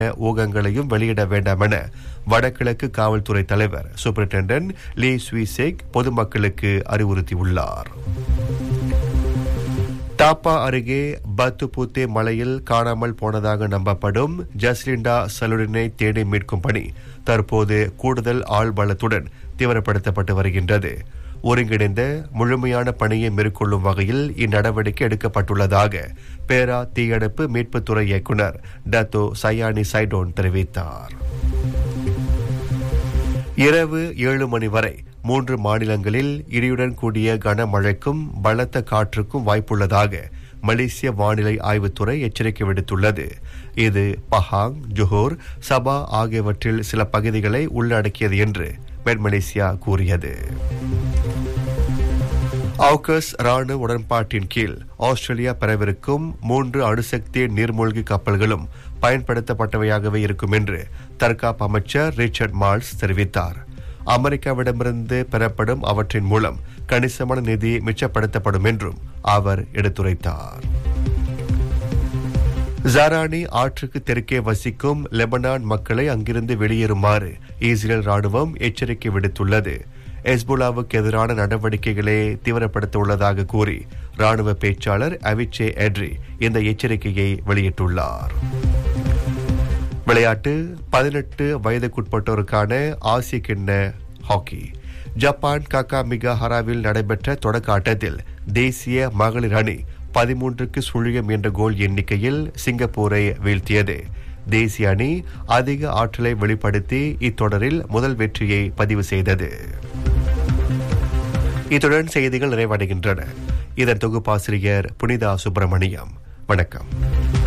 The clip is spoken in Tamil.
ஊகங்களையும் வெளியிட வேண்டாம் என வடகிழக்கு காவல்துறை தலைவர் சூப்பரிண்டென்டன்ட் லீ ஸ்வீசேக் பொதுமக்களுக்கு அறிவுறுத்தியுள்ளார் டாப்பா அருகே பத்துபூத்தே மலையில் காணாமல் போனதாக நம்பப்படும் ஜஸ்லிண்டா சலுடினை தேடி மீட்கும் பணி தற்போது கூடுதல் ஆள் பலத்துடன் தீவிரப்படுத்தப்பட்டு வருகின்றது ஒருங்கிணைந்த முழுமையான பணியை மேற்கொள்ளும் வகையில் இந்நடவடிக்கை எடுக்கப்பட்டுள்ளதாக பேரா தீயணைப்பு மீட்புத்துறை இயக்குநர் டத்தோ சயானி சைடோன் தெரிவித்தார் இரவு ஏழு மணி வரை மூன்று மாநிலங்களில் இடியுடன் கூடிய கனமழைக்கும் பலத்த காற்றுக்கும் வாய்ப்புள்ளதாக மலேசிய வானிலை ஆய்வுத்துறை எச்சரிக்கை விடுத்துள்ளது இது பஹாங் ஜொஹோர் சபா ஆகியவற்றில் சில பகுதிகளை உள்ளடக்கியது என்று மெட் மலேசியா கூறியது ஆகஸ் ராணுவ உடன்பாட்டின் கீழ் ஆஸ்திரேலியா பெறவிருக்கும் மூன்று அணுசக்தி நீர்மூழ்கி கப்பல்களும் பயன்படுத்தப்பட்டவையாகவே இருக்கும் என்று தற்காப்பு அமைச்சர் ரிச்சர்ட் மால்ஸ் தெரிவித்தார் அமெரிக்காவிடமிருந்து பெறப்படும் அவற்றின் மூலம் கணிசமான நிதி மிச்சப்படுத்தப்படும் என்றும் அவர் எடுத்துரைத்தார் ஜாரானி ஆற்றுக்கு தெற்கே வசிக்கும் லெபனான் மக்களை அங்கிருந்து வெளியேறுமாறு இஸ்ரேல் ராணுவம் எச்சரிக்கை விடுத்துள்ளது எஸ்புலாவுக்கு எதிரான நடவடிக்கைகளை தீவிரப்படுத்த உள்ளதாக கூறி ராணுவ பேச்சாளர் அவிச்சே எட்ரி இந்த எச்சரிக்கையை வெளியிட்டுள்ளார் விளையாட்டு பதினெட்டு வயதுக்குட்பட்டோருக்கான ஆசிய கிண்ண ஹாக்கி ஜப்பான் காகாமிகா ஹராவில் நடைபெற்ற தொடக்க ஆட்டத்தில் தேசிய மகளிர் அணி பதிமூன்றுக்கு சுழியம் என்ற கோல் எண்ணிக்கையில் சிங்கப்பூரை வீழ்த்தியது தேசிய அணி அதிக ஆற்றலை வெளிப்படுத்தி இத்தொடரில் முதல் வெற்றியை பதிவு செய்தது இத்துடன் செய்திகள் நிறைவடைகின்றன இதன் தொகுப்பாசிரியர் புனிதா சுப்பிரமணியம் வணக்கம்